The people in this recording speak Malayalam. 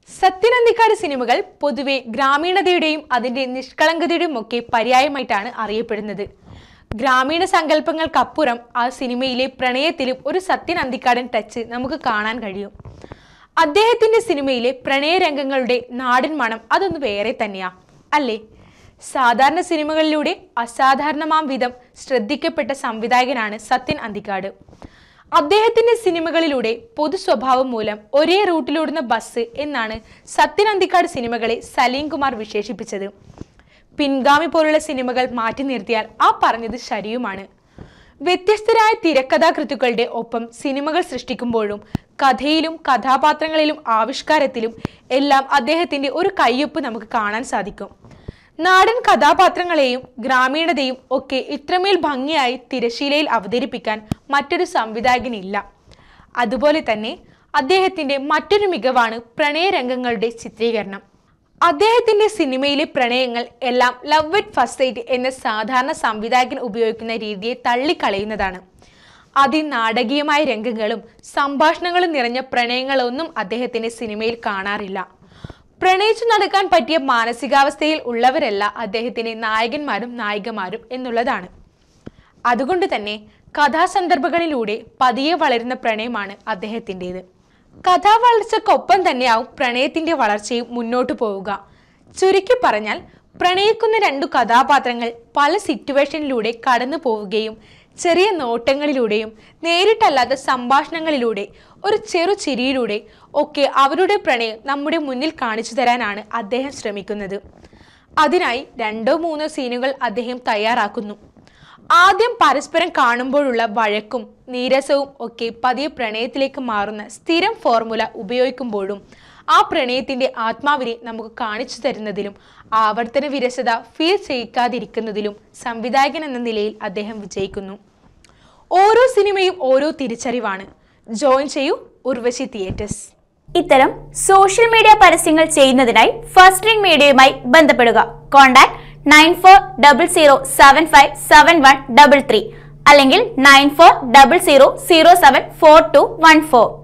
സത്യനന്ദിക്കാട് സിനിമകൾ പൊതുവെ ഗ്രാമീണതയുടെയും അതിന്റെ നിഷ്കളങ്കതയുടെയും ഒക്കെ പര്യായമായിട്ടാണ് അറിയപ്പെടുന്നത് ഗ്രാമീണ സങ്കല്പങ്ങൾക്കപ്പുറം ആ സിനിമയിലെ പ്രണയത്തിലും ഒരു സത്യൻ അന്തിക്കാടൻ ടച്ച് നമുക്ക് കാണാൻ കഴിയും അദ്ദേഹത്തിന്റെ സിനിമയിലെ പ്രണയരംഗങ്ങളുടെ നാടൻ മണം അതൊന്ന് വേറെ തന്നെയാ അല്ലേ സാധാരണ സിനിമകളിലൂടെ അസാധാരണമാം വിധം ശ്രദ്ധിക്കപ്പെട്ട സംവിധായകനാണ് സത്യൻ അന്തിക്കാട് അദ്ദേഹത്തിന്റെ സിനിമകളിലൂടെ പൊതു സ്വഭാവം മൂലം ഒരേ റൂട്ടിലോടുന്ന ബസ് എന്നാണ് സത്യൻ അന്തിക്കാട് സിനിമകളെ സലീം കുമാർ വിശേഷിപ്പിച്ചത് പിൻഗാമി പോലുള്ള സിനിമകൾ മാറ്റി നിർത്തിയാൽ ആ പറഞ്ഞത് ശരിയുമാണ് വ്യത്യസ്തരായ തിരക്കഥാകൃത്തുക്കളുടെ ഒപ്പം സിനിമകൾ സൃഷ്ടിക്കുമ്പോഴും കഥയിലും കഥാപാത്രങ്ങളിലും ആവിഷ്കാരത്തിലും എല്ലാം അദ്ദേഹത്തിന്റെ ഒരു കയ്യൊപ്പ് നമുക്ക് കാണാൻ സാധിക്കും നാടൻ കഥാപാത്രങ്ങളെയും ഗ്രാമീണതയും ഒക്കെ ഇത്രമേൽ ഭംഗിയായി തിരശീലയിൽ അവതരിപ്പിക്കാൻ മറ്റൊരു സംവിധായകനില്ല അതുപോലെ തന്നെ അദ്ദേഹത്തിന്റെ മറ്റൊരു മികവാണ് പ്രണയരംഗങ്ങളുടെ ചിത്രീകരണം അദ്ദേഹത്തിന്റെ സിനിമയിലെ പ്രണയങ്ങൾ എല്ലാം ലവ് അറ്റ് ഫസ്റ്റ് സൈറ്റ് എന്ന സാധാരണ സംവിധായകൻ ഉപയോഗിക്കുന്ന രീതിയെ തള്ളിക്കളയുന്നതാണ് അതിനാടകീയമായ രംഗങ്ങളും സംഭാഷണങ്ങളും നിറഞ്ഞ പ്രണയങ്ങളൊന്നും അദ്ദേഹത്തിന്റെ സിനിമയിൽ കാണാറില്ല പ്രണയിച്ചു നടക്കാൻ പറ്റിയ മാനസികാവസ്ഥയിൽ ഉള്ളവരല്ല അദ്ദേഹത്തിന്റെ നായകന്മാരും നായികമാരും എന്നുള്ളതാണ് അതുകൊണ്ട് തന്നെ കഥാസന്ദർഭങ്ങളിലൂടെ പതിയെ വളരുന്ന പ്രണയമാണ് അദ്ദേഹത്തിൻ്റെത് കഥാവളർച്ചക്കൊപ്പം തന്നെയാവും പ്രണയത്തിന്റെ വളർച്ചയും മുന്നോട്ടു പോവുക ചുരുക്കി പറഞ്ഞാൽ പ്രണയിക്കുന്ന രണ്ടു കഥാപാത്രങ്ങൾ പല സിറ്റുവേഷനിലൂടെ കടന്നു പോവുകയും ചെറിയ നോട്ടങ്ങളിലൂടെയും നേരിട്ടല്ലാത്ത സംഭാഷണങ്ങളിലൂടെ ഒരു ചെറു ചിരിയിലൂടെ ഒക്കെ അവരുടെ പ്രണയം നമ്മുടെ മുന്നിൽ കാണിച്ചു തരാനാണ് അദ്ദേഹം ശ്രമിക്കുന്നത് അതിനായി രണ്ടോ മൂന്നോ സീനുകൾ അദ്ദേഹം തയ്യാറാക്കുന്നു ആദ്യം പരസ്പരം കാണുമ്പോഴുള്ള വഴക്കും നീരസവും ഒക്കെ പതിയെ പ്രണയത്തിലേക്ക് മാറുന്ന സ്ഥിരം ഫോർമുല ഉപയോഗിക്കുമ്പോഴും ആ പ്രണയത്തിന്റെ ആത്മാവിനെ നമുക്ക് കാണിച്ചു തരുന്നതിലും ആവർത്തന വിരസത ഫീൽ ചെയ്യിക്കാതിരിക്കുന്നതിലും സംവിധായകൻ എന്ന നിലയിൽ അദ്ദേഹം വിജയിക്കുന്നു ഓരോ സിനിമയും ഓരോ തിരിച്ചറിവാണ് ജോയിൻ ചെയ്യൂ ഉർവശി തിയേറ്റേഴ്സ് ഇത്തരം സോഷ്യൽ മീഡിയ പരസ്യങ്ങൾ ചെയ്യുന്നതിനായി ഫസ്റ്റ് റിംഗ് മീഡിയയുമായി ബന്ധപ്പെടുക contact nine four double zero seven five seven one double three അല്ലെങ്കിൽ nine four double zero zero seven four two one four